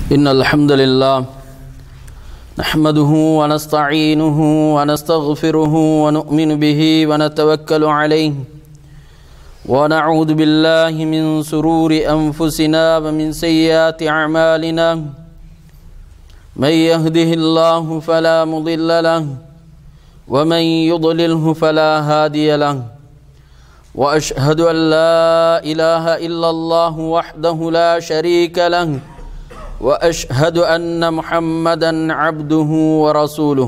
إن الحمد لله نحمده ونستعينه ونستغفره ونؤمن به ونتوكل عليه ونعوذ بالله من سرور أنفسنا ومن سيئات أعمالنا من يهده الله فلا مضل له ومن يضلله فلا هادي له واشهد ان لا اله الا الله وحده لا شريك له واشهد ان محمدا عبده ورسوله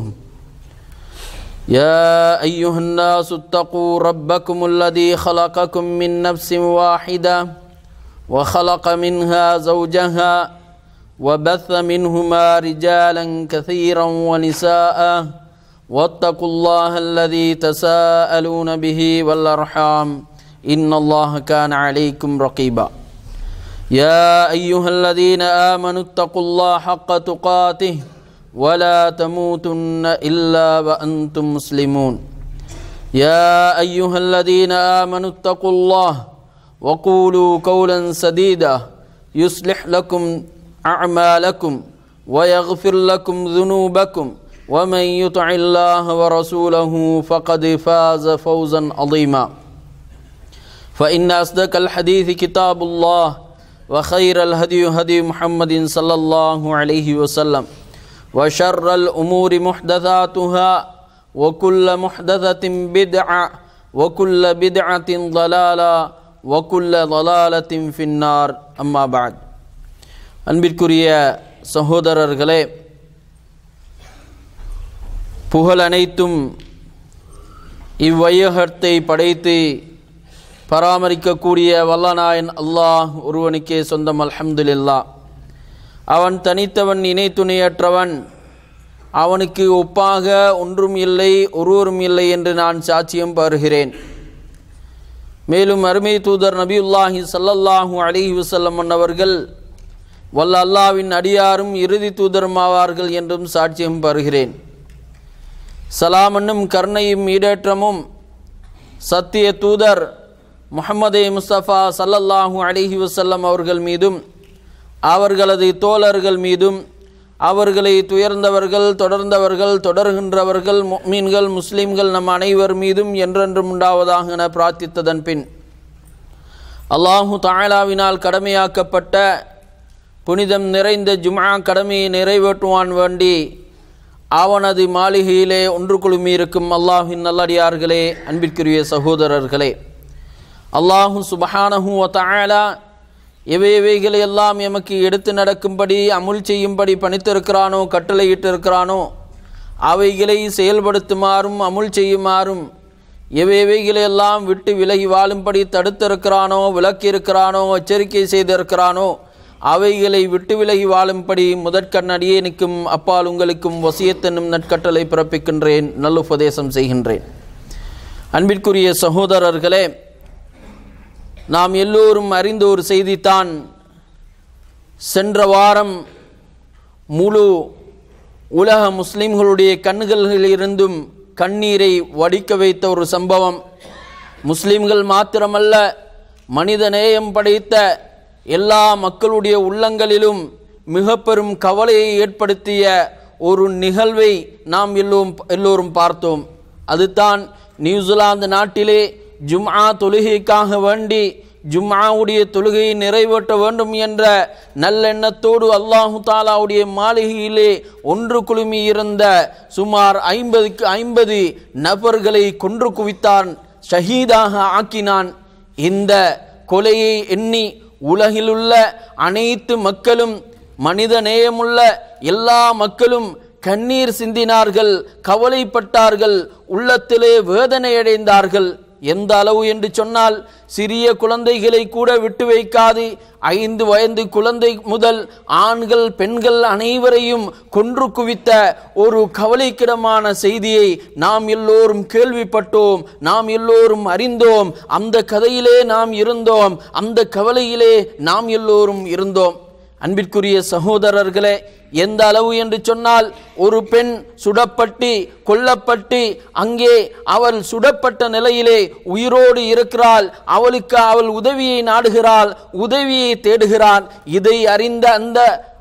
يا ايها الناس اتقوا ربكم الذي خلقكم من نفس واحده وخلق منها زوجها وبث منهما رجالا كثيرا ونساء واتقوا الله الذي تساءلون به والارحام ان الله كان عليكم رقيبا يا ايها الذين امنوا اتقوا الله حق تقاته ولا تموتن الا وانتم مسلمون يا ايها الذين امنوا اتقوا الله وقولوا قولا سديدا يصلح لكم اعمالكم ويغفر لكم ذنوبكم ومن يطع الله ورسوله فقد فاز فوزا عظيما فإن أصدق الحديث كتاب الله وخير الهدي هدي محمد صلى الله عليه وسلم وشر الأمور محدثاتها وكل محدثة بدعة وكل بدعة ضلالة وكل ضلالة في النار أما بعد அன்பிற்குரிய சகோதரர்களே புகழ் அனைத்தும் இவ்வையகத்தை படைத்து பராமரிக்கக்கூடிய வல்லநாயன் அல்லாஹ் ஒருவனுக்கே சொந்தம் அல்ஹம்துலில்லா அவன் தனித்தவன் இணை துணையற்றவன் அவனுக்கு ஒப்பாக ஒன்றும் இல்லை ஒருவரும் இல்லை என்று நான் சாட்சியம் பருகிறேன் மேலும் அருமை தூதர் நபியுல்லாஹி சல்லல்லாஹூ அலிஹி வசல்லம் அவர்கள் வல்ல அல்லாவின் அடியாரும் இறுதி தூதரும் ஆவார்கள் என்றும் சாட்சியம் பருகிறேன் சலாமன்னும் கருணையும் ஈடேற்றமும் சத்திய தூதர் முகமதே முஸ்தபா சல்லல்லாஹூ அலிஹி வசல்லம் அவர்கள் மீதும் அவர்களது தோழர்கள் மீதும் அவர்களை துயர்ந்தவர்கள் தொடர்ந்தவர்கள் தொடர்கின்றவர்கள் மீன்கள் முஸ்லீம்கள் நம் அனைவர் மீதும் என்றென்றும் உண்டாவதாக என பிரார்த்தித்ததன் பின் அல்லாஹு தாயலாவினால் கடமையாக்கப்பட்ட புனிதம் நிறைந்த ஜும்ஆ கடமையை நிறைவேற்றுவான் வேண்டி அவனது மாளிகையிலே ஒன்று குழுமியிருக்கும் அல்லாஹின் நல்லடியார்களே அன்பிற்குரிய சகோதரர்களே அல்லாஹு சுபஹானஹு தாயலா எவை எவைகளை எல்லாம் எமக்கு எடுத்து நடக்கும்படி அமுல் செய்யும்படி பணித்திருக்கிறானோ கட்டளையிட்டிருக்கிறானோ அவைகளை செயல்படுத்துமாறும் அமுல் செய்யுமாறும் எவை எவைகளை எல்லாம் விட்டு விலகி வாழும்படி தடுத்திருக்கிறானோ விளக்கியிருக்கிறானோ எச்சரிக்கை செய்திருக்கிறானோ அவைகளை விட்டு விலகி வாழும்படி முதற்கண்ணடியேனுக்கும் அப்பால் உங்களுக்கும் வசியத்தென்னும் நற்கட்டளை பிறப்பிக்கின்றேன் நல்லுபதேசம் செய்கின்றேன் அன்பிற்குரிய சகோதரர்களே நாம் எல்லோரும் அறிந்த ஒரு செய்தித்தான் சென்ற வாரம் முழு உலக முஸ்லிம்களுடைய கண்களிலிருந்தும் கண்ணீரை வடிக்க வைத்த ஒரு சம்பவம் முஸ்லிம்கள் மாத்திரமல்ல மனித நேயம் படைத்த எல்லா மக்களுடைய உள்ளங்களிலும் மிக பெரும் கவலையை ஏற்படுத்திய ஒரு நிகழ்வை நாம் எல்லோரும் எல்லோரும் பார்த்தோம் அதுதான் நியூசிலாந்து நாட்டிலே ஜும்ஆ தொழுகைக்காக வேண்டி ஜும்ஆவுடைய தொழுகையை நிறைவேற்ற வேண்டும் என்ற நல்லெண்ணத்தோடு அல்லாஹு தாலாவுடைய மாளிகையிலே ஒன்று குழுமி இருந்த சுமார் ஐம்பதுக்கு ஐம்பது நபர்களை கொன்று குவித்தான் ஷஹீதாக ஆக்கினான் இந்த கொலையை எண்ணி உலகிலுள்ள அனைத்து மக்களும் மனித நேயமுள்ள எல்லா மக்களும் கண்ணீர் சிந்தினார்கள் கவலைப்பட்டார்கள் உள்ளத்திலே வேதனையடைந்தார்கள் எந்த அளவு என்று சொன்னால் சிறிய குழந்தைகளை கூட விட்டு வைக்காது ஐந்து வயது குழந்தை முதல் ஆண்கள் பெண்கள் அனைவரையும் கொன்று குவித்த ஒரு கவலைக்கிடமான செய்தியை நாம் எல்லோரும் கேள்விப்பட்டோம் நாம் எல்லோரும் அறிந்தோம் அந்த கதையிலே நாம் இருந்தோம் அந்த கவலையிலே நாம் எல்லோரும் இருந்தோம் அன்பிற்குரிய சகோதரர்களே எந்த அளவு என்று சொன்னால் ஒரு பெண் சுடப்பட்டு கொல்லப்பட்டு அங்கே அவள் சுடப்பட்ட நிலையிலே உயிரோடு இருக்கிறாள் அவளுக்கு அவள் உதவியை நாடுகிறாள் உதவியை தேடுகிறாள் இதை அறிந்த அந்த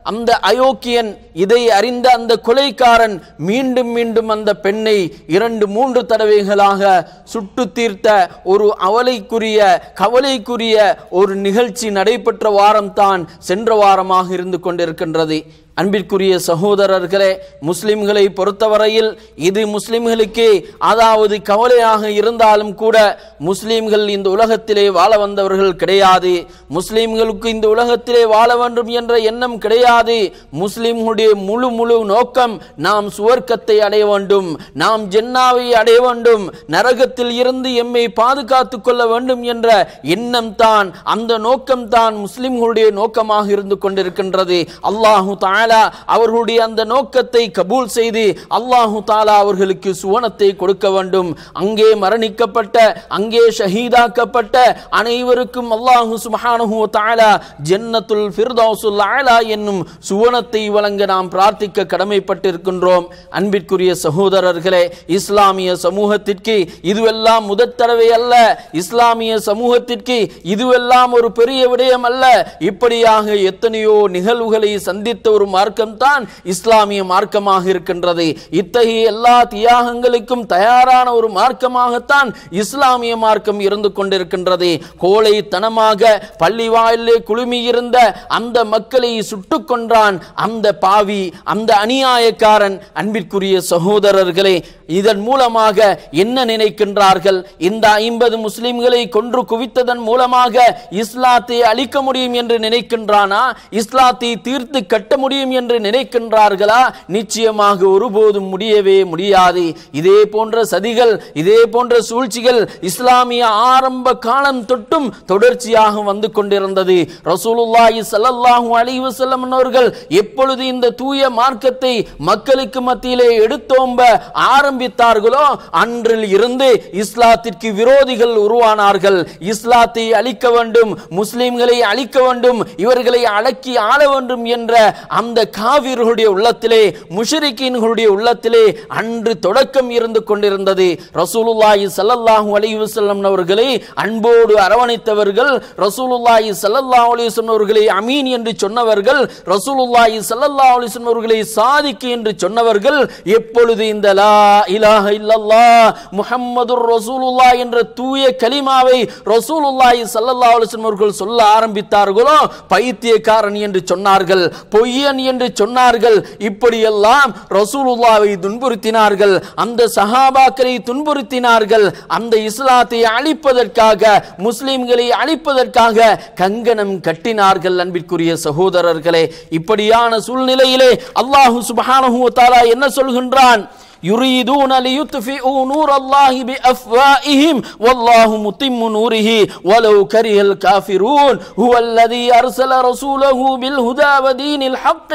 அந்த அயோக்கியன் இதை அறிந்த அந்த கொலைக்காரன் மீண்டும் மீண்டும் அந்த பெண்ணை இரண்டு மூன்று தடவைகளாக சுட்டு தீர்த்த ஒரு அவலைக்குரிய கவலைக்குரிய ஒரு நிகழ்ச்சி நடைபெற்ற வாரம்தான் சென்ற வாரமாக இருந்து கொண்டிருக்கின்றது அன்பிற்குரிய சகோதரர்களே முஸ்லிம்களை பொறுத்தவரையில் இது முஸ்லிம்களுக்கே அதாவது கவலையாக இருந்தாலும் கூட முஸ்லிம்கள் இந்த உலகத்திலே வாழ வந்தவர்கள் கிடையாது முஸ்லிம்களுக்கு இந்த உலகத்திலே வாழ வேண்டும் என்ற எண்ணம் கிடையாது முஸ்லிம்களுடைய முழு முழு நோக்கம் நாம் சுவர்க்கத்தை அடைய வேண்டும் நாம் ஜென்னாவை அடைய வேண்டும் நரகத்தில் இருந்து எம்மை பாதுகாத்துக் கொள்ள வேண்டும் என்ற எண்ணம் தான் அந்த நோக்கம் தான் முஸ்லிம்களுடைய நோக்கமாக இருந்து கொண்டிருக்கின்றது அல்லாஹு தாலா அவர்களுடைய அந்த நோக்கத்தை கபூல் செய்து அல்லாஹு தாலா அவர்களுக்கு சுவனத்தை கொடுக்க வேண்டும் அங்கே மரணிக்கப்பட்ட அங்கே ஷஹீதாக்கப்பட்ட அனைவருக்கும் அல்லாஹு சுப்ஹானஹு வ தஆலா ஜன்னத்துல் ஃபிர்தௌசுல் அலா என்னும் சுவனத்தை வழங்க நாம் பிரார்த்திக்க கடமைப்பட்டிருக்கின்றோம் அன்பிற்குரிய சகோதரர்களே இஸ்லாமிய சமூகத்திற்கு இதுவெல்லாம் முதற் தடவை அல்ல இஸ்லாமிய சமூகத்திற்கு இதுவெல்லாம் ஒரு பெரிய விடயம் அல்ல இப்படியாக எத்தனையோ நிகழ்வுகளை சந்தித்த ஒரு மார்க்கம்தான் இஸ்லாமிய மார்க்கமாக இருக்கின்றது இத்தகைய எல்லா தியாகங்களுக்கும் தயாரான ஒரு மார்க்கமாகத்தான் இஸ்லாமிய மார்க்கம் இருந்து கொண்டிருக்கின்றது கோழைத்தனமாக பள்ளி வாயிலே குழுமியிருந்த அந்த மக்களை சுட்டுக் கொன்றான் அந்த பாவி அந்த அநியாயக்காரன் அன்பிற்குரிய சகோதரர்களே இதன் மூலமாக என்ன நினைக்கின்றார்கள் இந்த ஐம்பது முஸ்லிம்களை கொன்று குவித்ததன் மூலமாக இஸ்லாத்தை அழிக்க முடியும் என்று நினைக்கின்றானா இஸ்லாத்தை தீர்த்து கட்ட முடியும் என்று நினைக்கின்றார்களா நிச்சயமாக ஒருபோதும் முடியவே முடியாது இதே போன்ற சதிகள் இதே போன்ற சூழ்ச்சிகள் இஸ்லாமிய ஆரம்ப காலம் தொட்டும் தொடர்ச்சியாக வந்து கொண்டிருந்தது ரசூலுல்லாஹி ஸல்லல்லாஹு அலைஹி வஸல்லம் அவர்கள் எப்பொழுது இந்த தூய மார்க்கத்தை மக்களுக்கு மத்தியிலே எடுத்தோம்ப ஆரம்பித்தார்களோ அன்றில் இருந்து இஸ்லாத்திற்கு விரோதிகள் உருவானார்கள் இஸ்லாத்தை அழிக்க வேண்டும் முஸ்லிம்களை அழிக்க வேண்டும் இவர்களை அடக்கி ஆள வேண்டும் என்ற அந்த காவிர்களுடைய உள்ளத்திலே முஷரிக்கீன்களுடைய உள்ளத்திலே அன்று தொடக்கம் இருந்து கொண்டிருந்தது ரசூலுல்லாஹி ஸல்லல்லாஹு அலைஹி வஸல்லம் அவர்களை அன்போடு அரவணைத்தவர்கள் ரசூலுல்லாஹி ஸல்லல்லாஹு அலைஹி வஸல்லம் அவர்களை அமீன் என்று சொன்னவர்கள் ரசூலுல்லாஹி ஸல்லல்லாஹு அலைஹி வஸல்லம் அவர்களை சாதிக்கு என்று சொன்னவர்கள் எப்பொழுது இந்த லா இலாஹ இல்லல்லாஹ் முஹம்மதுர் ரசூலுல்லாஹ் என்ற தூய கலிமாவை ரசூலுல்லாஹி ஸல்லல்லாஹு அலைஹி வஸல்லம் அவர்கள் சொல்ல ஆரம்பித்தார்களோ பைத்தியக்காரன் என்று சொன்னார்கள் பொய்யன் என்று சொன்னார்கள் இப்படியெல்லாம் ரசூலுல்லாவை துன்புறுத்தினார்கள் அந்த சஹாபாக்களை துன்புறுத்தினார்கள் அந்த இஸ்லாத்தை அழிப்பதற்காக முஸ்லிம்களை அழிப்பதற்காக கங்கணம் கட்டினார்கள் அன்பிற்குரிய சகோதரர்களே இப்படியான சூழ்நிலையிலே அல்லாஹு சுப்ஹானஹு வ தஆலா என்ன சொல்கின்றான் يريدون ليطفئوا نور الله بأفواههم والله متم نوره ولو كره الكافرون هو الذي أرسل رسوله بالهدى ودين الحق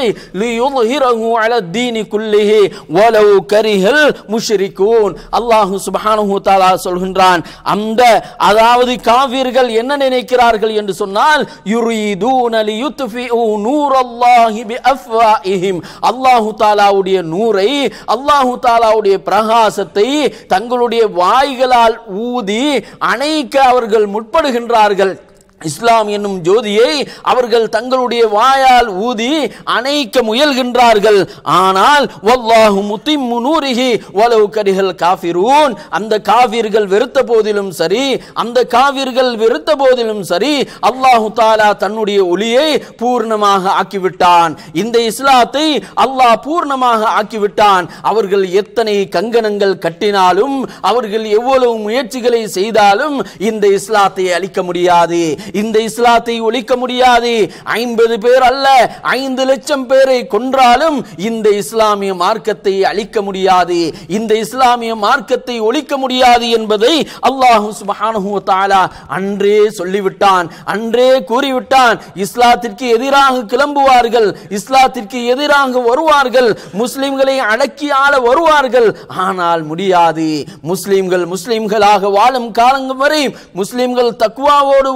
ليظهره على الدين كله ولو كره المشركون الله سبحانه وتعالى சொல்கின்றான் அந்த அதாவது காவிர்கள் என்ன நினைக்கிறார்கள் என்று சொன்னால் யுரீதூன லியுத்ஃபிஉ நூரல்லாஹி பிஅஃவாஇஹிம் அல்லாஹ் தஆலாவுடைய நூரை அல்லாஹ் தாலாவுடைய பிரகாசத்தை தங்களுடைய வாய்களால் ஊதி அணைக்க அவர்கள் முற்படுகின்றார்கள் இஸ்லாம் என்னும் ஜோதியை அவர்கள் தங்களுடைய வாயால் ஊதி அணைக்க முயல்கின்றார்கள் ஆனால் வல்லாஹு முத்திம்மு நூரிஹி வலவு கரிகள் காஃபிரூன் அந்த காவிர்கள் வெறுத்த போதிலும் சரி அந்த காவிர்கள் வெறுத்த போதிலும் சரி அல்லாஹு தாலா தன்னுடைய ஒளியை பூர்ணமாக ஆக்கிவிட்டான் இந்த இஸ்லாத்தை அல்லாஹ் பூர்ணமாக ஆக்கிவிட்டான் அவர்கள் எத்தனை கங்கணங்கள் கட்டினாலும் அவர்கள் எவ்வளவு முயற்சிகளை செய்தாலும் இந்த இஸ்லாத்தை அழிக்க முடியாது இந்த இஸ்லாத்தை ஒழிக்க முடியாது ஐம்பது பேர் அல்ல ஐந்து லட்சம் பேரை கொன்றாலும் இந்த இஸ்லாமிய மார்க்கத்தை அழிக்க முடியாது இந்த இஸ்லாமிய மார்க்கத்தை ஒழிக்க முடியாது என்பதை அல்லாஹு சுப்ஹானஹு வ தஆலா அன்றே சொல்லிவிட்டான் அன்றே கூறிவிட்டான் இஸ்லாத்திற்கு எதிராக கிளம்புவார்கள் இஸ்லாத்திற்கு எதிராக வருவார்கள் முஸ்லிம்களை அடக்கி ஆள வருவார்கள் ஆனால் முடியாது முஸ்லிம்கள் முஸ்லிம்களாக வாழும் காலங்கள் வரை முஸ்லிம்கள் தக்குவாவோடு வாழும்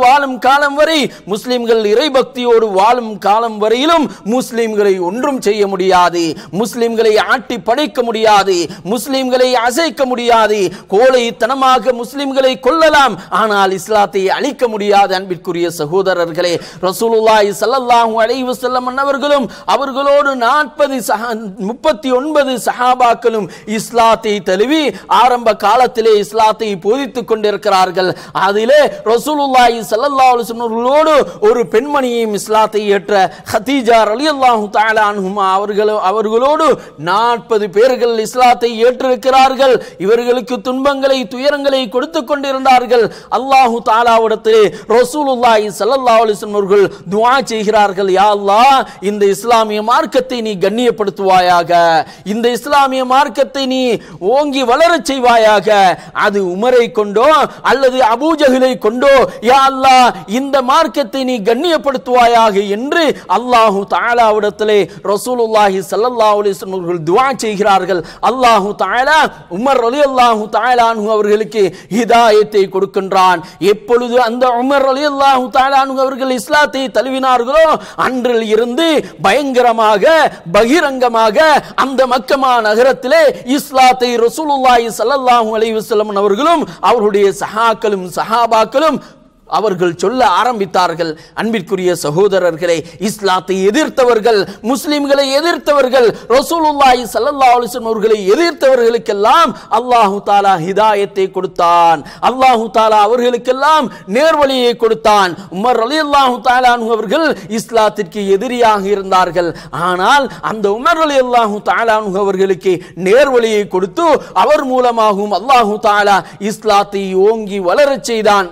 காலம் வரை முஸ்லிம்கள் இறைபக்தியோடு வாழும் காலம் வரையிலும் முஸ்லிம்களை ஒன்றும் செய்ய முடியாது முஸ்லிம்களை ஆட்டி படைக்க முடியாது முஸ்லிம்களை அசைக்க முடியாது கோழைத்தனமாக முஸ்லிம்களை கொல்லலாம் ஆனால் இஸ்லாத்தை அழிக்க முடியாது அன்பிற்குரிய சகோதரர்களே ரசூலுல்லாஹி ஸல்லல்லாஹு அலைஹி வஸல்லம் அவர்களும் அவர்களோடு நாற்பது முப்பத்தி ஒன்பது சஹாபாக்களும் இஸ்லாத்தை தழுவி ஆரம்ப காலத்திலே இஸ்லாத்தை போதித்துக் கொண்டிருக்கிறார்கள் அதிலே ரசூலுல்லாஹி ஸல்லல்லாஹு அலைஹி வஸல்லம் அவர்களோடு ஒரு பெண்மணியையும் இஸ்லாத்தை ஏற்ற ஹதீஜா ரலியல்லாஹு தஆலா அன்ஹுமா அவர்கள் அவர்களோடு நாற்பது பேர்கள் இஸ்லாத்தை ஏற்றிருக்கிறார்கள் இவர்களுக்கு துன்பங்களை துயரங்களை கொடுத்து கொண்டிருந்தார்கள் அல்லாஹு தாலாவிடத்திலே ரசூலுல்லாஹி ஸல்லல்லாஹு அலைஹி வஸல்லம் அவர்கள் துஆ செய்கிறார்கள் யா அல்லாஹ் இந்த இஸ்லாமிய மார்க்கத்தை நீ கண்ணியப்படுத்துவாயாக இந்த இஸ்லாமிய மார்க்கத்தை நீ ஓங்கி வளரச் செய்வாயாக அது உமரை கொண்டோ அல்லது அபூஜஹலை கொண்டோ யா அல்லாஹ் இந்த மார்க்கத்தை நீ கண்ணியப்படுத்துவாயாக என்று அல்லாஹு தாலாவிடத்திலே ரசூலுல்லாஹி ஸல்லல்லாஹு அலைஹி வஸல்லம் அவர்கள் துஆ செய்கிறார்கள் அல்லாஹு தாலா உமர் ரலியல்லாஹு தஆலா அன்ஹு அவர்களுக்கு ஹிதாயத்தை கொடுக்கின்றான் எப்பொழுது அந்த உமர் ரலியல்லாஹு தஆலா அன்ஹு அவர்கள் இஸ்லாத்தை தழுவினார்களோ அன்றில் இருந்து பயங்கரமாக பகிரங்கமாக அந்த மக்கமா நகரத்திலே இஸ்லாத்தை ரசூலுல்லாஹி ஸல்லல்லாஹு அலைஹி வஸல்லம் அவர்களும் அவருடைய சஹாக்களும் சஹாபாக்களும் அவர்கள் சொல்ல ஆரம்பித்தார்கள் அன்பிற்குரிய சகோதரர்களே இஸ்லாத்தை எதிர்த்தவர்கள் முஸ்லிம்களை எதிர்த்தவர்கள் ரசூலுல்லாஹி ஸல்லல்லாஹு அலைஹி வஸல்லம் அவர்களை எதிர்த்தவர்களுக்கெல்லாம் அல்லாஹு தாலா ஹிதாயத்தை கொடுத்தான் அல்லாஹு தாலா அவர்களுக்கெல்லாம் நேர்வழியை கொடுத்தான் உமர் ரலியல்லாஹு தஆலா அன்ஹு அவர்கள் இஸ்லாத்திற்கு எதிரியாக இருந்தார்கள் ஆனால் அந்த உமர் ரலியல்லாஹு தஆலா அன்ஹு அவர்களுக்கு நேர்வழியை கொடுத்து அவர் மூலமாகவும் அல்லாஹு தாலா இஸ்லாத்தை ஓங்கி வளரச் செய்தான்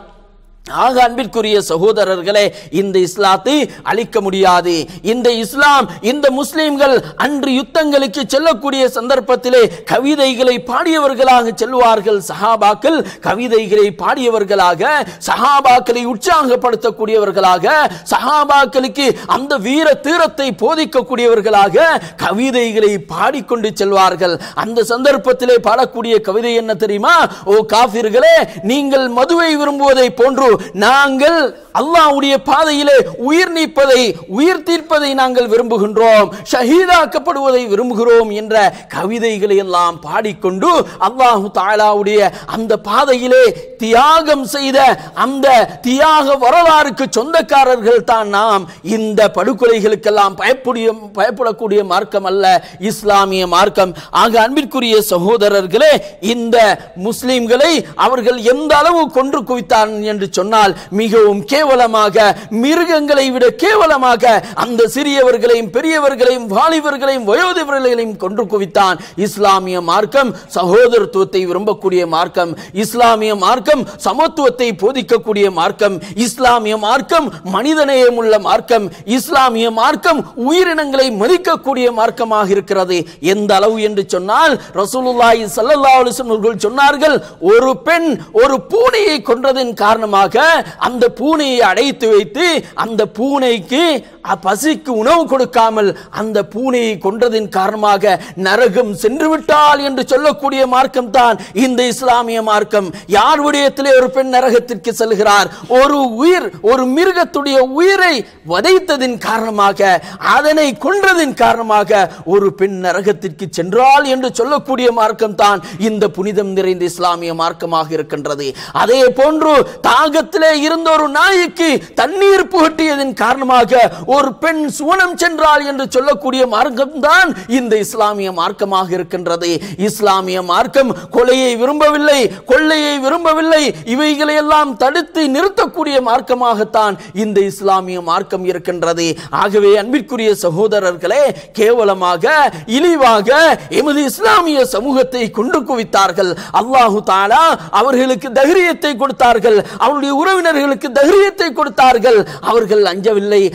ஆக அன்பிற்குரிய சகோதரர்களே இந்த இஸ்லாத்தை அழிக்க முடியாது இந்த இஸ்லாம் இந்த முஸ்லிம்கள் அன்று யுத்தங்களுக்கு செல்லக்கூடிய சந்தர்ப்பத்திலே கவிதைகளை பாடியவர்களாக செல்வார்கள் சஹாபாக்கள் கவிதைகளை பாடியவர்களாக சஹாபாக்களை உற்சாகப்படுத்தக்கூடியவர்களாக சஹாபாக்களுக்கு அந்த வீர தீரத்தை போதிக்கக்கூடியவர்களாக கவிதைகளை பாடிக்கொண்டு செல்வார்கள் அந்த சந்தர்ப்பத்திலே பாடக்கூடிய கவிதை என்ன தெரியுமா ஓ காபிர்களே நீங்கள் மதுவை விரும்புவதை போன்று நாங்கள் அல்லாஹ்வுடைய பாதையிலே உயிர் நீப்பதை உயிர் தீர்ப்பதை நாங்கள் விரும்புகின்றோம் ஷஹீதாக்கப்படுவதை விரும்புகிறோம் என்ற கவிதைகளை எல்லாம் பாடிக்கொண்டு அல்லாஹு தாலாவுடைய அந்த பாதையிலே தியாகம் செய்த அந்த தியாக வரலாறுக்கு சொந்தக்காரர்கள் தான் நாம் இந்த படுகொலைகளுக்கெல்லாம் பயப்படிய பயப்படக்கூடிய மார்க்கம் அல்ல இஸ்லாமிய மார்க்கம் ஆக அன்பிற்குரிய சகோதரர்களே இந்த முஸ்லிம்களை அவர்கள் எந்த அளவு கொன்று குவித்தான் என்று சொன்னால் மிகவும் கேவலமாக மிருகங்களை விட கேவலமாக அந்த சிறியவர்களையும் பெரியவர்களையும் வாலிபர்களையும் வயோதிபர்களையும் கொன்று குவித்தான் இஸ்லாமிய மார்க்கம் சகோதரத்துவத்தை விரும்பக்கூடிய மார்க்கம் இஸ்லாமிய மார்க்கம் சமத்துவத்தை போதிக்கக்கூடிய மார்க்கம் இஸ்லாமிய மார்க்கம் மனிதநேயம் உள்ள மார்க்கம் இஸ்லாமிய மார்க்கம் உயிரினங்களை மதிக்கக்கூடிய மார்க்கமாக இருக்கிறது எந்த அளவு என்று சொன்னால் ரசூலுல்லாஹி ஸல்லல்லாஹு அலைஹி வஸல்லம் அவர்கள் சொன்னார்கள் ஒரு பெண் ஒரு பூனையை கொன்றதன் காரணமாக அந்த பூனையை அடைத்து வைத்து அந்த பூனைக்கு அ- பசிக்கு உணவு கொடுக்காமல் அந்த பூனையை கொன்றதின் காரணமாக நரகம் சென்று விட்டாள் என்று சொல்லக்கூடிய மார்க்கம் தான் இந்த இஸ்லாமிய மார்க்கம் யார் விடயத்திலே ஒரு பெண் நரகத்திற்கு செல்கிறார் ஒரு உயிர் ஒரு மிருகத்துடைய உயிரை வதைத்ததின் காரணமாக அதனை கொன்றதின் காரணமாக ஒரு பெண் நரகத்திற்கு சென்றாள் என்று சொல்லக்கூடிய மார்க்கம் தான் இந்த புனிதம் நிறைந்த இஸ்லாமிய மார்க்கமாக இருக்கின்றது அதே போன்று தாகத்திலே இருந்த ஒரு நாய்க்கு தண்ணீர் புகட்டியதன் காரணமாக ஒரு பெண் சுவனம் சென்றாள் என்று சொல்லக்கூடிய மார்க்கம் தான் இந்த இஸ்லாமிய மார்க்கமாக இருக்கின்றது இஸ்லாமிய மார்க்கம் கொலையை விரும்பவில்லை கொள்ளையை விரும்பவில்லை இவைகளை எல்லாம் தடுத்து நிறுத்தக்கூடிய மார்க்கமாகத்தான் இந்த இஸ்லாமிய மார்க்கம் இருக்கின்றது ஆகவே அன்பிற்குரிய சகோதரர்களே கேவலமாக இழிவாக எமது இஸ்லாமிய சமூகத்தை கொண்டு குவித்தார்கள் அல்லாஹு தாலா அவர்களுக்கு தைரியத்தை கொடுத்தார்கள் அவருடைய உறவினர்களுக்கு தைரியத்தை கொடுத்தார்கள் அவர்கள் அஞ்சவில்லை அவர்கள்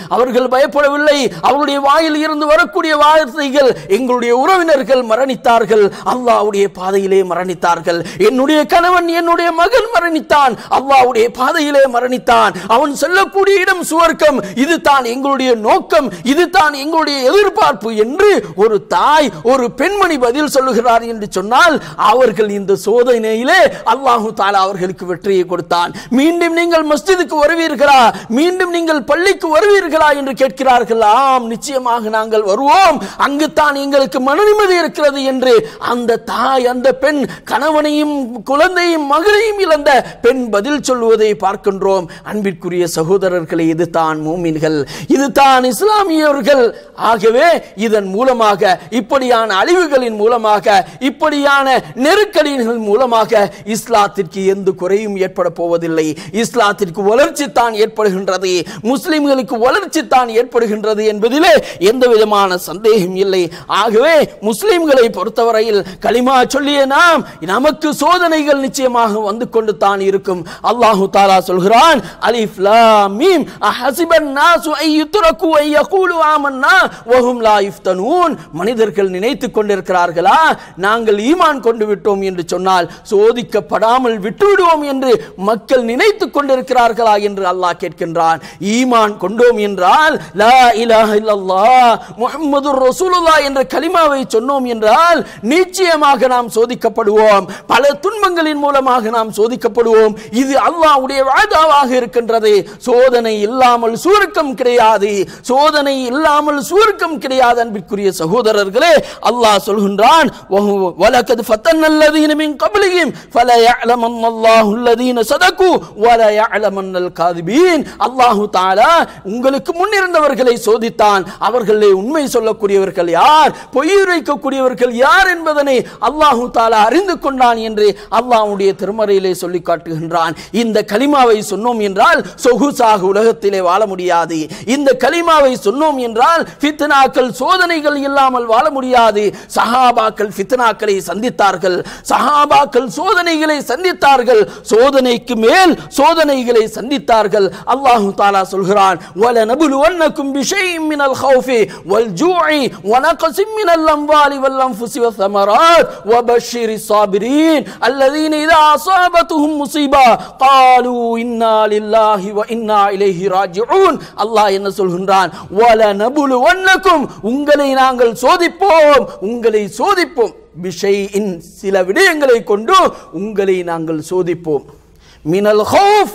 அவர்கள் பயப்படவில்லை அவருடைய வாயில் இருந்து வரக்கூடிய வார்த்தைகள் எங்களுடைய உறவினர்கள் மரணித்தார்கள் அல்லாஹ்வுடைய பாதையிலே மரணித்தார்கள் என்னுடைய கணவன் என்னுடைய மகன் மரணித்தான் அல்லாஹ்வுடைய பாதையிலே மரணித்தான் அவன் செல்லக்கூடிய இடம் சுவர்க்கம் இது தான் எங்களுடைய நோக்கம் இது தான் எங்களுடைய எதிர்பார்ப்பு என்று ஒரு தாய் ஒரு பெண்மணி பதில் சொல்லுகிறார் என்று சொன்னால் அவர்கள் இந்த சோதனையிலே அல்லாஹு தாலா அவர்களுக்கு வெற்றியை கொடுத்தான் மீண்டும் நீங்கள் மஸ்ஜிதுக்கு வருவீர்களா மீண்டும் நீங்கள் பள்ளிக்கு வருவீர்களா என்று கேட்கிறார்கள் ஆம் நிச்சயமாக நாங்கள் வருவோம் அங்குதான் எங்களுக்கு மன நிம்மதி இருக்கிறது என்று அந்த தாய் அந்த பெண் கணவனையும் குழந்தையும் மகளையும் இழந்த பெண் பதில் சொல்வதை பார்க்கின்றோம் அன்பிற்குரிய சகோதரர்களே இதுதான் மூமின்கள் இதுதான் இஸ்லாமியர்கள் ஆகவே இதன் மூலமாக இப்படியான அழிவுகளின் மூலமாக இப்படியான நெருக்கடிகள் மூலமாக இஸ்லாத்திற்கு எந்த குறையும் ஏற்பட போவதில்லை இஸ்லாத்திற்கு வளர்ச்சி தான் ஏற்படுகின்றது முஸ்லிம்களுக்கு வளர்ச்சி தான் ஏற்படுகின்றது என்பதிலே எந்த விதமான சந்தேகம் இல்லை ஆகவே முஸ்லிம்களை பொறுத்தவரையில் களிமா சொல்லிய நாம் நமக்கு சோதனைகள் நிச்சயமாக வந்து கொண்டு தான் இருக்கும் அல்லாஹு தாலா சொல்கிறான் அலிஃப் லாம் மீம் அஹசிபன் நாசு ஐ யுத்ரகு ஐ யகூலு ஆமன்னா வஹும் லா யுஃப்தனூன் மனிதர்கள் நினைத்துக் கொண்டிருக்கிறார்களா நாங்கள் ஈமான் கொண்டு விட்டோம் என்று சொன்னால் சோதிக்கப்படாமல் விட்டுவிடுவோம் என்று மக்கள் நினைத்துக் கொண்டிருக்கிறார்களா என்று அல்லாஹ் கேட்கின்றான் ஈமான் கொண்டோம் என்றால் லா இலாஹ இல்லல்லாஹ் முஹம்மதுர் ரசூலுல்லாஹ் என்ற கலிமாவை சொன்னோம் என்றால் நிச்சயமாக நாம் சோதிக்கப்படுவோம் பல துன்பங்களின் மூலமாக நாம் சோதிக்கப்படுவோம் இது அல்லாஹ்வுடைய வாதாவாக இருக்கின்றது சோதனை இல்லாமல் சுருக்கம் கிடையாது சோதனை இல்லாமல் சுருக்கம் கிடையாது அன்பிற்குரிய சகோதரர்களே அல்லாஹ் சொல்கின்றான் "வஹு- வலகத் ஃபத்தன்னல்லதீன மின் கப்லிஹிம் ஃபலயஅலமன்ன அல்லாஹு அல்லதீன சதகு வலயஅலமன்னல் காதிபீன் அல்லாஹு தஆலா உங்களுக்கு முன்னிருந்தவர்களை சோதித்தான் அவர்களே உண்மை சொல்லக்கூடியவர்கள் யார் பொய் உரைக்கக்கூடியவர்கள் யார் என்பதனை அல்லாஹு தாலா அறிந்து கொண்டான் என்று அல்லாஹ்வுடைய திருமறையிலே சொல்லி காட்டுகின்றான் இந்த கலிமாவை சொன்னோம் என்றால் சொகுசாக உலகத்திலே வாழ முடியாது இந்த கலிமாவை சொன்னோம் என்றால் ஃபித்னாக்கள் சோதனைகள் இல்லாமல் வாழ முடியாது சஹாபாக்கள் ஃபித்னாக்களை சந்தித்தார்கள் சஹாபாக்கள் சோதனைகளை சந்தித்தார்கள் சோதனைக்கு மேல் சோதனைகளை சந்தித்தார்கள் அல்லாஹு தாலா சொல்கிறான் வல நபுலுவன்னக்கும் பிஷைஇம் மினல் ஹௌஃபி வல் ஜூஇ வனக்ஸிம் மினல் அம்வாலி வல் அன்ஃபுஸி வஸ்ஸமராத் வபஷ்ஷிரி الصابرين الذين إذا أصابتهم مصيبة قالوا إنا لله وإنا إليه راجعون அல்லாஹ் என்ன சொல்கின்றான் வல நபுலுவன்னக்கும் உங்களை நாங்கள் சோதிப்போம் உங்களை சோதிப்போம் பிஷைஇன் சில விடயங்களை கொண்டு உங்களை நாங்கள் சோதிப்போம் மினல் ஹௌஃப்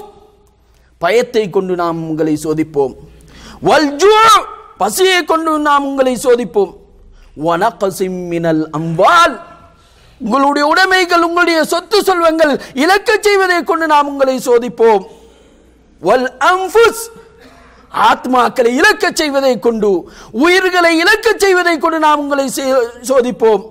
பயத்தை கொண்டு நாம் உங்களை சோதிப்போம் வல் ஜூ பசியை கொண்டு நாம் உங்களை சோதிப்போம் வனகசிம் மினல் அம்வால் உங்களுடைய உடைமைகள் உங்களுடைய சொத்து செல்வங்கள் இழக்கச் செய்வதை கொண்டு நாம் உங்களை சோதிப்போம் வல் அன்ஃபுஸ் ஆத்மாக்களை இழக்கச் செய்வதை கொண்டு உயிர்களை இழக்கச் செய்வதை கொண்டு நாம் உங்களை சே- சோதிப்போம்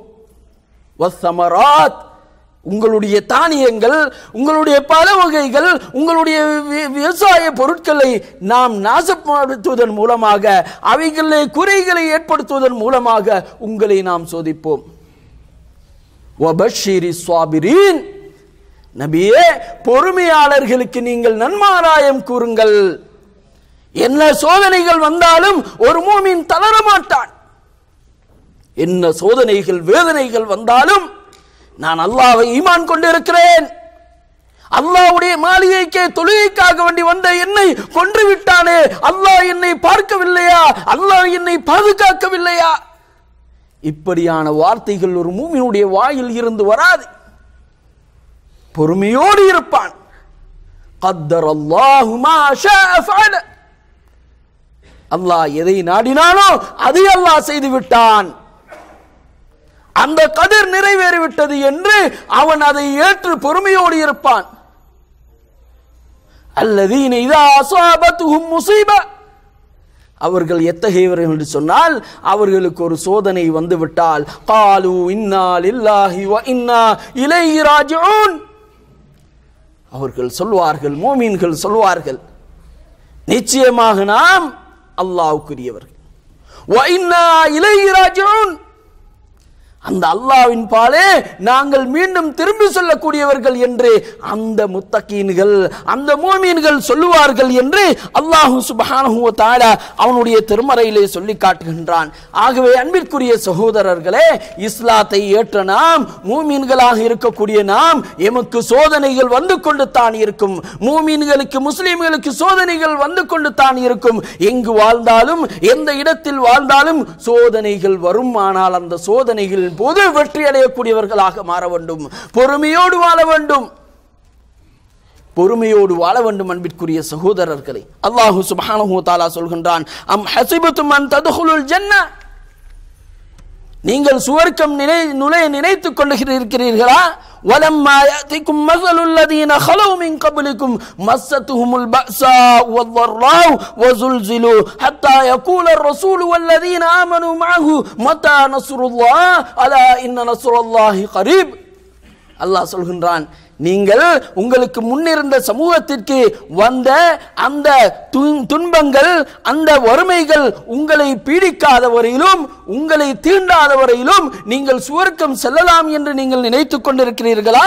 வஸ்ஸமராத் உங்களுடைய தானியங்கள் உங்களுடைய பல வகைகள் உங்களுடைய வி- விவசாய பொருட்களை நாம் நாசப்படுத்துவதன் மூலமாக அவைகளை குறைகளை ஏற்படுத்துவதன் மூலமாக உங்களை நாம் சோதிப்போம் வபஷிரி சுவாபிரீன் நபியே பொறுமையாளர்களுக்கு நீங்கள் நன்மாராயம் கூறுங்கள் என்ன சோதனைகள் வந்தாலும் ஒரு மூமின் தளர மாட்டான் என்ன சோதனைகள் வேதனைகள் வந்தாலும் நான் அல்லாஹ்வை ஈமான் கொண்டிருக்கிறேன் அல்லாஹ்வுடைய மாளிகைக்கே தொழுகைக்காக வேண்டி வந்த என்னை கொன்று விட்டானே அல்லாஹ் என்னை பார்க்கவில்லையா அல்லாஹ் என்னை பாதுகாக்கவில்லையா இப்படியான வார்த்தைகள் ஒரு மூமினுடைய வாயில் இருந்து வராது பொறுமையோடு இருப்பான் قدر الله ما شاء فعل அல்லாஹ் எதை நாடினானோ அதை அல்லாஹ் செய்து விட்டான் அந்த கதிர் நிறைவேறிவிட்டது என்று அவன் அதை ஏற்று பொறுமையோடு இருப்பான் அல்லதீன இதா அசாபத்துஹும் முசீபா அவர்கள் எத்தகையவர்கள் என்று சொன்னால் அவர்களுக்கு ஒரு சோதனை வந்து விட்டால் காலு இன்னா லில்லாஹி வ இன்னா இலைஹி ராஜிஊன் அவர்கள் சொல்வார்கள் மோமீன்கள் சொல்வார்கள் நிச்சயமாக நாம் அல்லாஹ்வுக்குரியவர்கள் வ இன்னா இலைஹி ராஜிஊன் அந்த அல்லாவின் பாலே நாங்கள் மீண்டும் திரும்பி சொல்லக்கூடியவர்கள் என்று அந்த முத்தகீன்கள் அந்த மோமீன்கள் சொல்லுவார்கள் என்று அல்லாஹு சுபஹானஹு வ தஆலா அவனுடைய திருமறையிலே சொல்லி காட்டுகின்றான் ஆகவே அன்பிற்குரிய சகோதரர்களே இஸ்லாத்தை ஏற்ற நாம் மூமீன்களாக இருக்கக்கூடிய நாம் எமக்கு சோதனைகள் வந்து கொண்டு தான் இருக்கும் மூமீன்களுக்கு முஸ்லிம்களுக்கு சோதனைகள் வந்து கொண்டு தான் இருக்கும் எங்கு வாழ்ந்தாலும் எந்த இடத்தில் வாழ்ந்தாலும் சோதனைகள் வரும் ஆனால் அந்த சோதனைகளின் போது வெற்றி அடையக்கூடியவர்களாக மாற வேண்டும் பொறுமையோடு வாழ வேண்டும் பொறுமையோடு வாழ வேண்டும் அன்பிற்குரிய சகோதரர்களே அல்லாஹு சுப்ஹானஹு வ தஆலா சொல்கின்றான் அம் ஹஸிபத்தும் அன் ததுகுலுல் ஜன்னah நீங்கள் சுவர்க்கம் நினை நுழைய நினைத்துக் கொண்டிருக்கிறீர்களா ولما يأتكم مثل الذين خلوا من قبلكم مستهم البأساء والضراء وزلزلوا حتى يقول الرسول والذين آمنوا معه متى نصر الله ألا إن نصر الله قريب அல்லாஹ் சொல்கின்றான் நீங்கள் உங்களுக்கு முன்னிருந்த சமூகத்திற்கு வந்த அந்த துன்- துன்பங்கள் அந்த வறுமைகள் உங்களை பீடிக்காத வரையிலும் உங்களை தீண்டாத வரையிலும் நீங்கள் சுவர்க்கம் செல்லலாம் என்று நீங்கள் நினைத்துக் கொண்டிருக்கிறீர்களா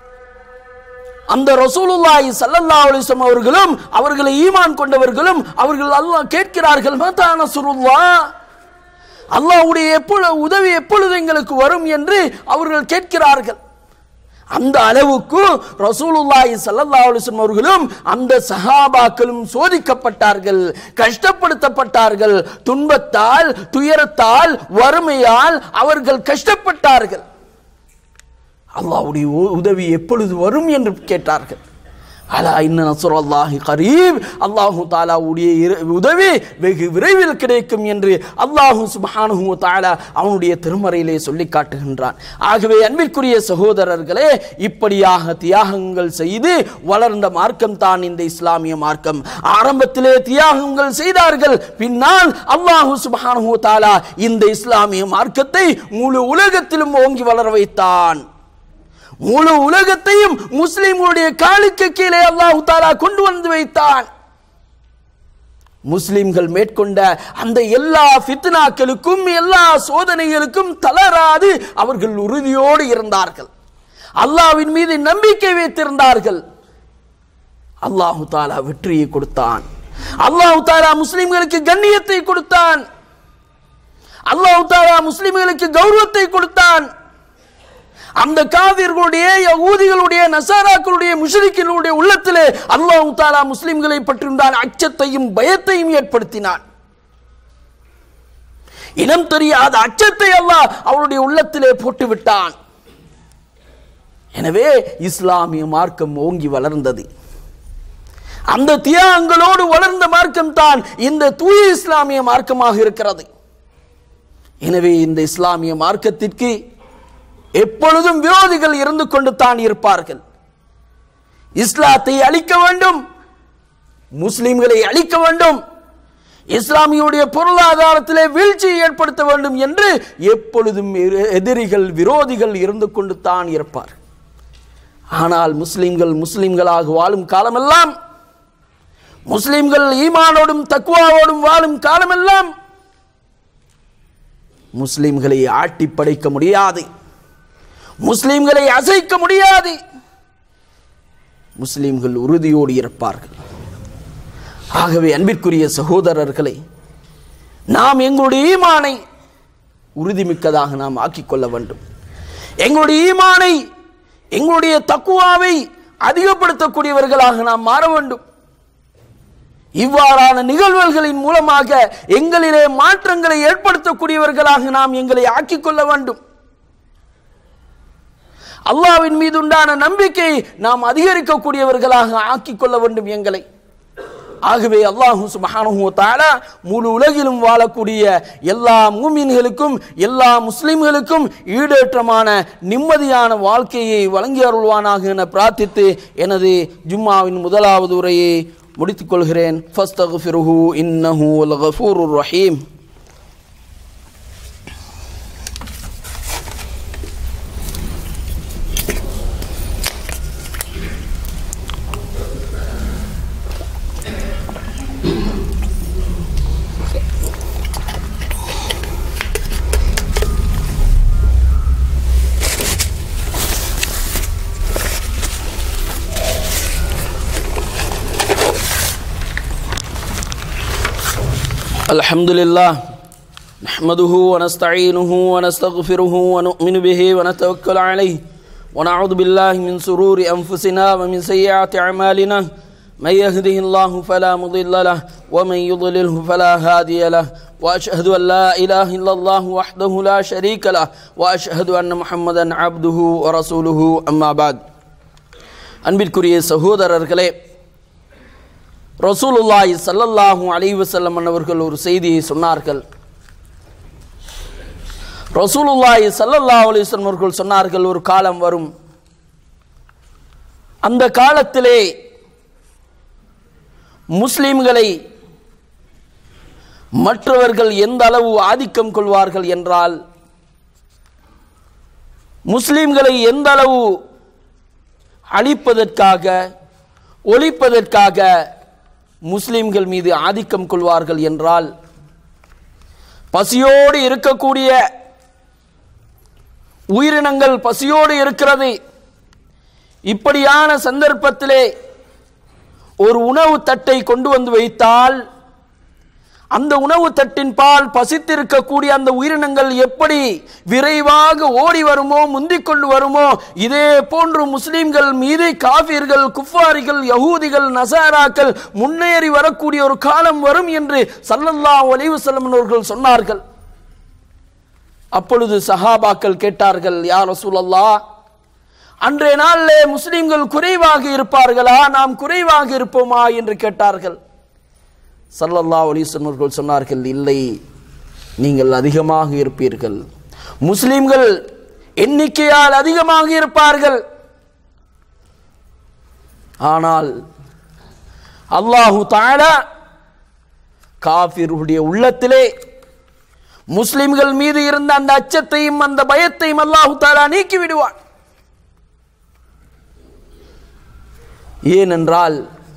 அந்த ரசூலுல்லாஹி ஸல்லல்லாஹு அலைஹி வஸல்லம் அவர்களும் அவர்களை ஈமான் கொண்டவர்களும் அவர்கள் அல்லாஹ் கேட்கிறார்கள் மதா நஸ்ருல்லாஹ் அல்லாஹ்வுடைய எப்பொழுது உதவி எப்பொழுது எங்களுக்கு வரும் என்று அவர்கள் கேட்கிறார்கள் அந்த அளவுக்கு ரசூலுல்லாஹி ஸல்லல்லாஹு அலைஹி வஸல்லம் அவர்களும் அந்த சஹாபாக்களும் சோதிக்கப்பட்டார்கள் கஷ்டப்படுத்தப்பட்டார்கள் துன்பத்தால் துயரத்தால் வறுமையால் அவர்கள் கஷ்டப்பட்டார்கள் அல்லாஹ்வுடைய உ- உதவி எப்பொழுது வரும் என்று கேட்டார்கள் அலா இன்ன நஸ்ருல்லாஹி கரீப் அல்லாஹு தாலாவுடைய இர- உதவி வெகு விரைவில் கிடைக்கும் என்று அல்லாஹு சுப்ஹானஹு வ தஆலா அவனுடைய திருமறையிலே சொல்லி காட்டுகின்றான் ஆகவே அன்பிற்குரிய சகோதரர்களே இப்படியாக தியாகங்கள் செய்து வளர்ந்த மார்க்கம் தான் இந்த இஸ்லாமிய மார்க்கம் ஆரம்பத்திலே தியாகங்கள் செய்தார்கள் பின்னால் அல்லாஹு சுப்ஹானஹு வ தஆலா இந்த இஸ்லாமிய மார்க்கத்தை முழு உலகத்திலும் ஓங்கி வளர வைத்தான் முழு உலகத்தையும் முஸ்லிம்களுடைய காலுக்கு கீழே அல்லாஹ் தாலா கொண்டு வந்து வைத்தான் முஸ்லிம்கள் மேற்கொண்ட அந்த எல்லா ஃபித்னாக்களுக்கும் எல்லா சோதனைகளுக்கும் தளராது அவர்கள் உறுதியோடு இருந்தார்கள் அல்லாஹ்வின் மீது நம்பிக்கை வைத்திருந்தார்கள் அல்லாஹு தாலா வெற்றியை கொடுத்தான் அல்லாஹு தாலா முஸ்லிம்களுக்கு கண்ணியத்தை கொடுத்தான் அல்லாஹு தாலா முஸ்லிம்களுக்கு கௌரவத்தை கொடுத்தான் அந்த காவிர்களுடைய யகூதிகளுடைய நசாராக்களுடைய முஷ்ரிக்கினுடைய உள்ளத்திலே அல்லாஹ் தாலா முஸ்லிம்களை பற்றியுண்டான அச்சத்தையும் பயத்தையும் ஏற்படுத்தினான் இனம் தெரியாத அச்சத்தை அல்லாஹ் அவருடைய உள்ளத்திலே போட்டு விட்டான் எனவே இஸ்லாமிய மார்க்கம் ஓங்கி வளர்ந்தது அந்த தியாகங்களோடு வளர்ந்த மார்க்கம் தான் இந்த தூய இஸ்லாமிய மார்க்கமாக இருக்கிறது எனவே இந்த இஸ்லாமிய மார்க்கத்திற்கு எப்பொழுதும் விரோதிகள் இருந்து கொண்டு தான் இருப்பார்கள் இஸ்லாத்தை அழிக்க வேண்டும் முஸ்லிம்களை அழிக்க வேண்டும் இஸ்லாமியுடைய பொருளாதாரத்திலே வீழ்ச்சியை ஏற்படுத்த வேண்டும் என்று எப்பொழுதும் எதிரி- எதிரிகள் விரோதிகள் இருந்து கொண்டு தான் இருப்பார் ஆனால் முஸ்லிம்கள் முஸ்லிம்களாக வாழும் காலமெல்லாம் முஸ்லிம்கள் ஈமானோடும் தக்குவாவோடும் வாழும் காலமெல்லாம் முஸ்லிம்களை ஆட்டி படைக்க முடியாது முஸ்லிம்களை அசைக்க முடியாது முஸ்லிம்கள் உறுதியோடு இருப்பார்கள் ஆகவே அன்பிற்குரிய சகோதரர்களே நாம் எங்களுடைய ஈமானை உறுதிமிக்கதாக நாம் ஆக்கிக் கொள்ள வேண்டும் எங்களுடைய ஈமானை எங்களுடைய தக்குவாவை அதிகப்படுத்தக்கூடியவர்களாக நாம் மாற வேண்டும் இவ்வாறான நிகழ்வுகளின் மூலமாக எங்களிலே மாற்றங்களை ஏற்படுத்தக்கூடியவர்களாக நாம் எங்களை ஆக்கிக் கொள்ள வேண்டும் அல்லாவின் மீது உண்டான நம்பிக்கை நாம் அதிகரிக்கக்கூடியவர்களாக ஆக்கிக் கொள்ள வேண்டும் எங்களை ஆகவே அல்லாஹு சுப்ஹானஹு வ தஆலா முழு உலகிலும் வாழக்கூடிய எல்லா மூமின்களுக்கும் எல்லா முஸ்லிம்களுக்கும் ஈடேற்றமான நிம்மதியான வாழ்க்கையை வழங்கி அருள்வானாக என பிரார்த்தித்து எனது ஜும்மாவின் முதலாவது உரையை முடித்துக் கொள்கிறேன் ஃபஸ்தக்ஃபிருஹு இன்னஹு அல் கஃபூருர் ரஹீம் الحمد لله نحمده ونستعينه ونستغفره ونؤمن به ونتوكل عليه ونعوذ بالله من سرور أنفسنا ومن سيئات أعمالنا من يهده الله فلا مضل له ومن يضلله فلا هادي له وأشهد أن لا إله إلا الله وحده لا شريك له وأشهد أن محمدا عبده ورسوله أما بعد அன்பிற்குரிய சகோதரர்களே ரசூலுல்லாஹி ஸல்லல்லாஹு அலைஹி வஸல்லம் அவர்கள் ஒரு செய்தியை சொன்னார்கள் ரசூலுல்லாஹி ஸல்லல்லாஹு அலைஹி வஸல்லம் அவர்கள் சொன்னார்கள் ஒரு காலம் வரும் அந்த காலத்திலே முஸ்லிம்களை மற்றவர்கள் எந்த அளவு ஆதிக்கம் கொள்வார்கள் என்றால் முஸ்லிம்களை எந்த அளவு அழிப்பதற்காக ஒழிப்பதற்காக முஸ்லிம்கள் மீது ஆதிக்கம் கொள்வார்கள் என்றால் பசியோடு இருக்கக்கூடிய உயிரினங்கள் பசியோடு இருக்கிறது இப்படியான சந்தர்ப்பத்திலே ஒரு உணவு தட்டை கொண்டு வந்து வைத்தால் அந்த உணவு தட்டின் பால் பசித்திருக்கக்கூடிய அந்த உயிரினங்கள் எப்படி விரைவாக ஓடி வருமோ முந்திக் கொண்டு வருமோ இதே போன்று முஸ்லிம்கள் மீது காபிர்கள் குஃபாரிகள் யகூதிகள் நசாராக்கள் முன்னேறி வரக்கூடிய ஒரு காலம் வரும் என்று சல்லல்லாஹு அலைஹி வஸல்லம் அவர்கள் சொன்னார்கள் அப்பொழுது சஹாபாக்கள் கேட்டார்கள் யார் ரசூலல்லாஹ் அன்றைய நாளிலே முஸ்லிம்கள் குறைவாக இருப்பார்களா நாம் குறைவாக இருப்போமா என்று கேட்டார்கள் சல்லல்லா அலிசன் அவர்கள் சொன்னார்கள் இல்லை நீங்கள் அதிகமாக இருப்பீர்கள் முஸ்லிம்கள் எண்ணிக்கையால் அதிகமாக இருப்பார்கள் ஆனால் அல்லாஹு தாலா காபிருடைய உள்ளத்திலே முஸ்லிம்கள் மீது இருந்த அந்த அச்சத்தையும் அந்த பயத்தையும் அல்லாஹு தாலா நீக்கி விடுவான் ஏனென்றால்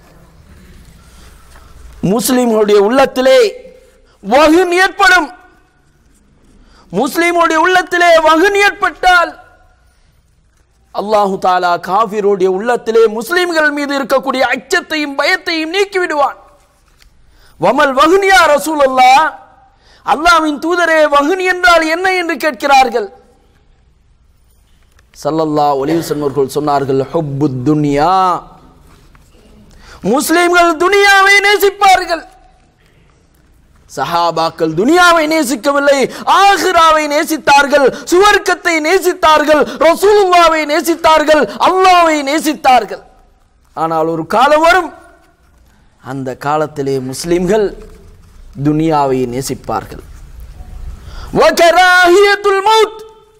முஸ்லிம்களுடைய உள்ளத்திலே வகுன் ஏற்படும் முஸ்லிமுடைய உள்ளத்திலே வகுன் ஏற்பட்டால் அல்லாஹு தாலா காபிருடைய உள்ளத்திலே முஸ்லிம்கள் மீது இருக்கக்கூடிய அச்சத்தையும் பயத்தையும் நீக்கி விடுவான் வமல் வகுனியா ரசூல் அல்லா அல்லாவின் தூதரே வகுனி என்றால் என்ன என்று கேட்கிறார்கள் சல்லல்லா ஒலிவசன்மர்கள் சொன்னார்கள் ஹுப்பு துன்யா முஸ்லிம்கள் துனியாவை நேசிப்பார்கள் சஹாபாக்கள் துனியாவை நேசிக்கவில்லை ஆஹிராவை நேசித்தார்கள் சுவர்க்கத்தை நேசித்தார்கள் ரசூலுல்லாவை நேசித்தார்கள் அல்லாவை நேசித்தார்கள் ஆனால் ஒரு காலம் வரும் அந்த காலத்திலே முஸ்லிம்கள் துனியாவை நேசிப்பார்கள் வகராஹியத்துல் மௌத்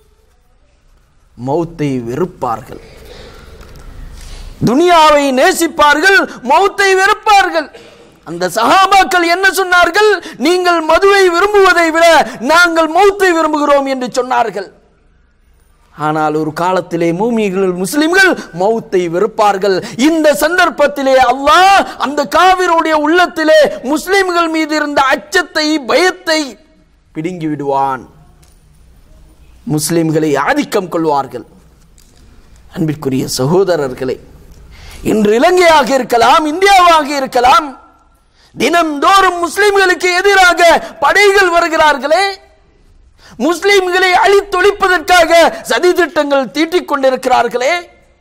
மௌத்தை வெறுப்பார்கள் துனியாவை நேசிப்பார்கள் மௌத்தை வெறுப்பார்கள் அந்த சஹாபாக்கள் என்ன சொன்னார்கள் நீங்கள் மதுவை விரும்புவதை விட நாங்கள் மௌத்தை விரும்புகிறோம் என்று சொன்னார்கள் ஆனால் ஒரு காலத்திலே மூமிகள் முஸ்லிம்கள் மௌத்தை வெறுப்பார்கள் இந்த சந்தர்ப்பத்திலே அல்லாஹ் அந்த காவிருடைய உள்ளத்திலே முஸ்லிம்கள் மீது இருந்த அச்சத்தை பயத்தை பிடுங்கி விடுவான் முஸ்லிம்களை ஆதிக்கம் கொள்வார்கள் அன்பிற்குரிய சகோதரர்களே இன்று இலங்கையாக இருக்கலாம் இந்தியாவாக இருக்கலாம் தினந்தோறும் முஸ்லிம்களுக்கு எதிராக படைகள் வருகிறார்களே முஸ்லிம்களை அழித்தொழிப்பதற்காக சதி திட்டங்கள் தீட்டிக் கொண்டிருக்கிறார்களே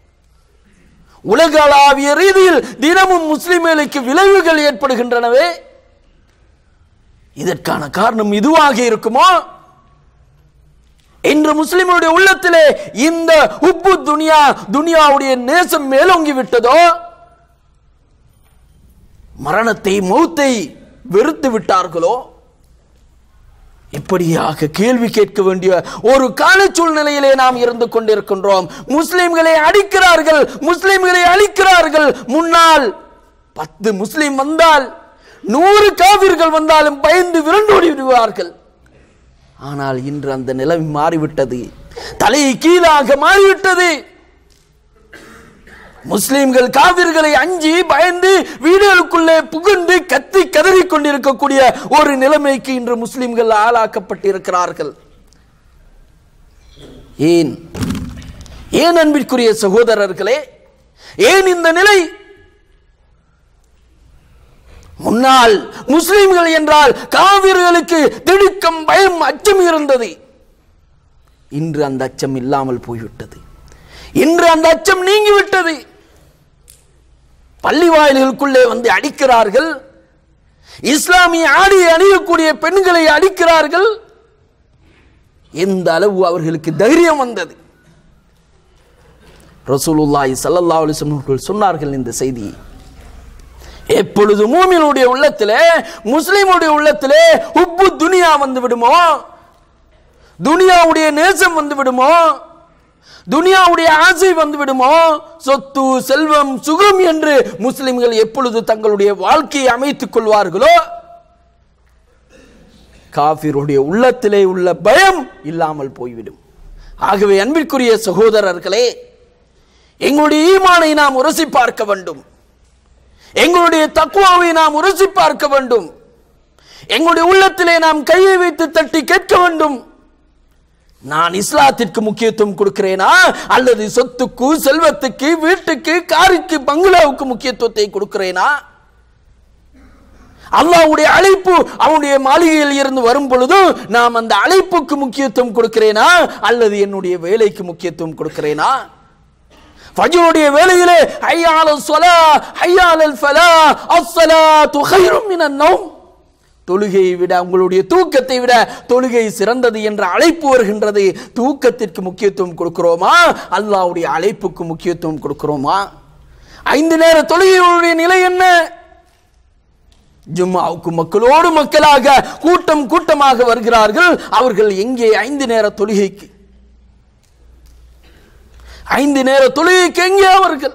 உலகளாவிய ரீதியில் தினமும் முஸ்லிம்களுக்கு விளைவுகள் ஏற்படுகின்றனவே இதற்கான காரணம் இதுவாக இருக்குமோ இன்று முஸ்லிம்களுடைய உள்ளத்திலே இந்த உப்பு துனியா துனியாவுடைய நேசம் மேலோங்கி விட்டதோ மரணத்தை மௌத்தை வெறுத்து விட்டார்களோ இப்படியாக கேள்வி கேட்க வேண்டிய ஒரு கால சூழ்நிலையிலே நாம் இருந்து கொண்டிருக்கின்றோம் முஸ்லிம்களை அடிக்கிறார்கள் முஸ்லிம்களை அழிக்கிறார்கள் முன்னால் பத்து முஸ்லிம் வந்தால் நூறு காவிர்கள் வந்தாலும் பயந்து விரண்டோடி விடுவார்கள் ஆனால் இன்று அந்த நிலைமை மாறிவிட்டது தலை கீழாக மாறிவிட்டது முஸ்லிம்கள் காவிர்களை அஞ்சி பயந்து வீடுகளுக்குள்ளே புகுந்து கத்தி கதறிக் கொண்டிருக்கக்கூடிய ஒரு நிலைமைக்கு இன்று முஸ்லிம்கள் ஆளாக்கப்பட்டிருக்கிறார்கள் ஏன் ஏன் அன்பிற்குரிய சகோதரர்களே ஏன் இந்த நிலை முன்னால் முஸ்லிம்கள் என்றால் காவிர்களுக்கு திடுக்கம் பயம் அச்சம் இருந்தது இன்று அந்த அச்சம் இல்லாமல் போய்விட்டது இன்று அந்த அச்சம் நீங்கிவிட்டது பள்ளி வாயில்களுக்குள்ளே வந்து அடிக்கிறார்கள் இஸ்லாமிய ஆடை அணியக்கூடிய பெண்களை அடிக்கிறார்கள் எந்த அளவு அவர்களுக்கு தைரியம் வந்தது ரசூலுல்லாஹி ஸல்லல்லாஹு அலைஹி வஸல்லம் அவர்கள் சொன்னார்கள் இந்த செய்தியை எப்பொழுது மூமினுடைய உள்ளத்திலே முஸ்லிமுடைய உள்ளத்திலே உப்பு துனியா வந்து விடுமோ துனியாவுடைய நேசம் வந்து விடுமோ துனியாவுடைய ஆசை வந்து விடுமோ சொத்து செல்வம் சுகம் என்று முஸ்லிம்கள் எப்பொழுது தங்களுடைய வாழ்க்கையை அமைத்துக் கொள்வார்களோ காபிருடைய உள்ளத்திலே உள்ள பயம் இல்லாமல் போய்விடும் ஆகவே அன்பிற்குரிய சகோதரர்களே எங்களுடைய ஈமானை நாம் உரசி பார்க்க வேண்டும் எங்களுடைய தக்குவாவை நாம் உரசி பார்க்க வேண்டும் எங்களுடைய உள்ளத்திலே நாம் கையை வைத்து தட்டி கேட்க வேண்டும் நான் இஸ்லாத்திற்கு முக்கியத்துவம் கொடுக்கிறேனா அல்லது சொத்துக்கு செல்வத்துக்கு வீட்டுக்கு காருக்கு பங்களாவுக்கு முக்கியத்துவத்தை கொடுக்கிறேனா அல்லாஹ்வுடைய அழைப்பு அவனுடைய மாளிகையில் இருந்து வரும் பொழுது நாம் அந்த அழைப்புக்கு முக்கியத்துவம் கொடுக்கிறேனா அல்லது என்னுடைய வேலைக்கு முக்கியத்துவம் கொடுக்கிறேனா ஃபஜ்ருடைய வேளையிலே ஹய்யால ஸலா ஹய்யாலல் ஃபலா அஸ்ஸலாத்து கைரும் மினன் நௌம் தொழுகையை விட உங்களுடைய தூக்கத்தை விட தொழுகை சிறந்தது என்ற அழைப்பு வருகின்றது தூக்கத்திற்கு முக்கியத்துவம் கொடுக்கிறோமா அல்லாஹ்வுடைய அழைப்புக்கு முக்கியத்துவம் கொடுக்கிறோமா ஐந்து நேர தொழுகையுடைய நிலை என்ன ஜும்மாவுக்கு மக்களோடு மக்களாக கூட்டம் கூட்டமாக வருகிறார்கள் அவர்கள் எங்கே ஐந்து நேர தொழுகைக்கு ஐந்து நேர தொழுகைக்கு எங்கே அவர்கள்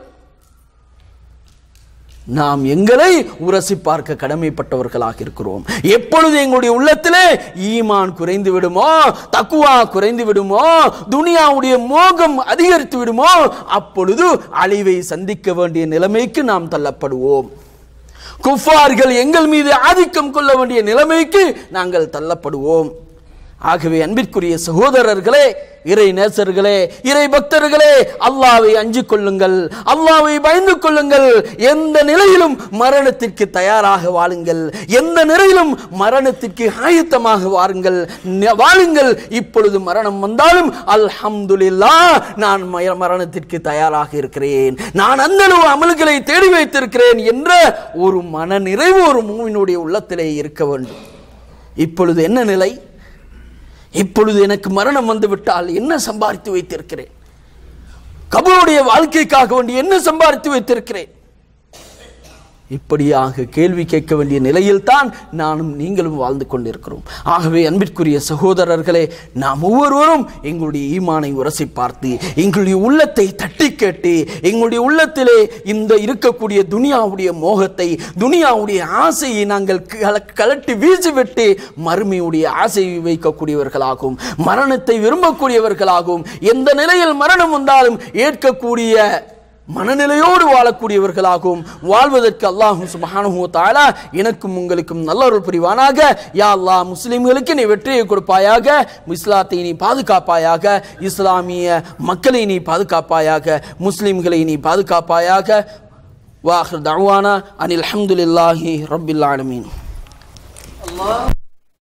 நாம் எங்களை உரசி பார்க்க கடமைப்பட்டவர்களாக இருக்கிறோம் எப்பொழுது எங்களுடைய உள்ளத்திலே ஈமான் குறைந்து விடுமோ தக்குவா குறைந்து விடுமோ துனியாவுடைய மோகம் அதிகரித்து விடுமோ அப்பொழுது அழிவை சந்திக்க வேண்டிய நிலைமைக்கு நாம் தள்ளப்படுவோம் குஃபார்கள் எங்கள் மீது ஆதிக்கம் கொள்ள வேண்டிய நிலைமைக்கு நாங்கள் தள்ளப்படுவோம் ஆகவே அன்பிற்குரிய சகோதரர்களே இறை நேசர்களே இறை பக்தர்களே அல்லாவை அஞ்சிக் கொள்ளுங்கள் அல்லாவை பயந்து கொள்ளுங்கள் எந்த நிலையிலும் மரணத்திற்கு தயாராக வாழுங்கள் எந்த நிலையிலும் மரணத்திற்கு ஆயத்தமாக வாருங்கள் ந- வாழுங்கள் இப்பொழுது மரணம் வந்தாலும் அல்ஹம்துலில்லாஹ் நான் மய- மரணத்திற்கு தயாராக இருக்கிறேன் நான் அந்த அளவு அமல்களை தேடி வைத்திருக்கிறேன் என்ற ஒரு மன நிறைவு ஒரு மூவினுடைய உள்ளத்திலே இருக்க வேண்டும் இப்பொழுது என்ன நிலை இப்பொழுது எனக்கு மரணம் வந்து விட்டால் என்ன சம்பாதித்து வைத்திருக்கிறேன் கபருடைய வாழ்க்கைக்காக வேண்டி என்ன சம்பாதித்து வைத்திருக்கிறேன் இப்படியாக கேள்வி கேட்க வேண்டிய நிலையில் தான் நானும் நீங்களும் வாழ்ந்து கொண்டிருக்கிறோம் ஆகவே அன்பிற்குரிய சகோதரர்களே நாம் ஒவ்வொருவரும் எங்களுடைய ஈமானை உரசி பார்த்து எங்களுடைய உள்ளத்தை தட்டி கேட்டு எங்களுடைய உள்ளத்திலே இந்த இருக்கக்கூடிய துனியாவுடைய மோகத்தை துனியாவுடைய ஆசையை நாங்கள் கல- கலட்டி வீசிவிட்டு மறுமையுடைய ஆசையை வைக்கக்கூடியவர்களாகவும் மரணத்தை விரும்பக்கூடியவர்களாகவும் எந்த நிலையில் மரணம் வந்தாலும் ஏற்கக்கூடிய மனநிலையோடு வாழக்கூடியவர்களாகவும் வாழ்வதற்கு அல்லாஹும் சுபஹானஹு வ தஆலா எனக்கும் உங்களுக்கும் நல்லொரு புரிவானாக யா அல்லாஹ் முஸ்லிம்களுக்கு நீ வெற்றியை கொடுப்பாயாக இஸ்லாத்தை நீ பாதுகாப்பாயாக இஸ்லாமிய மக்களை நீ பாதுகாப்பாயாக முஸ்லிம்களை நீ பாதுகாப்பாயாக வாஹர் தவானா அனில் அல்ஹம்துலில்லாஹி ரப்பில் ஆலமீன்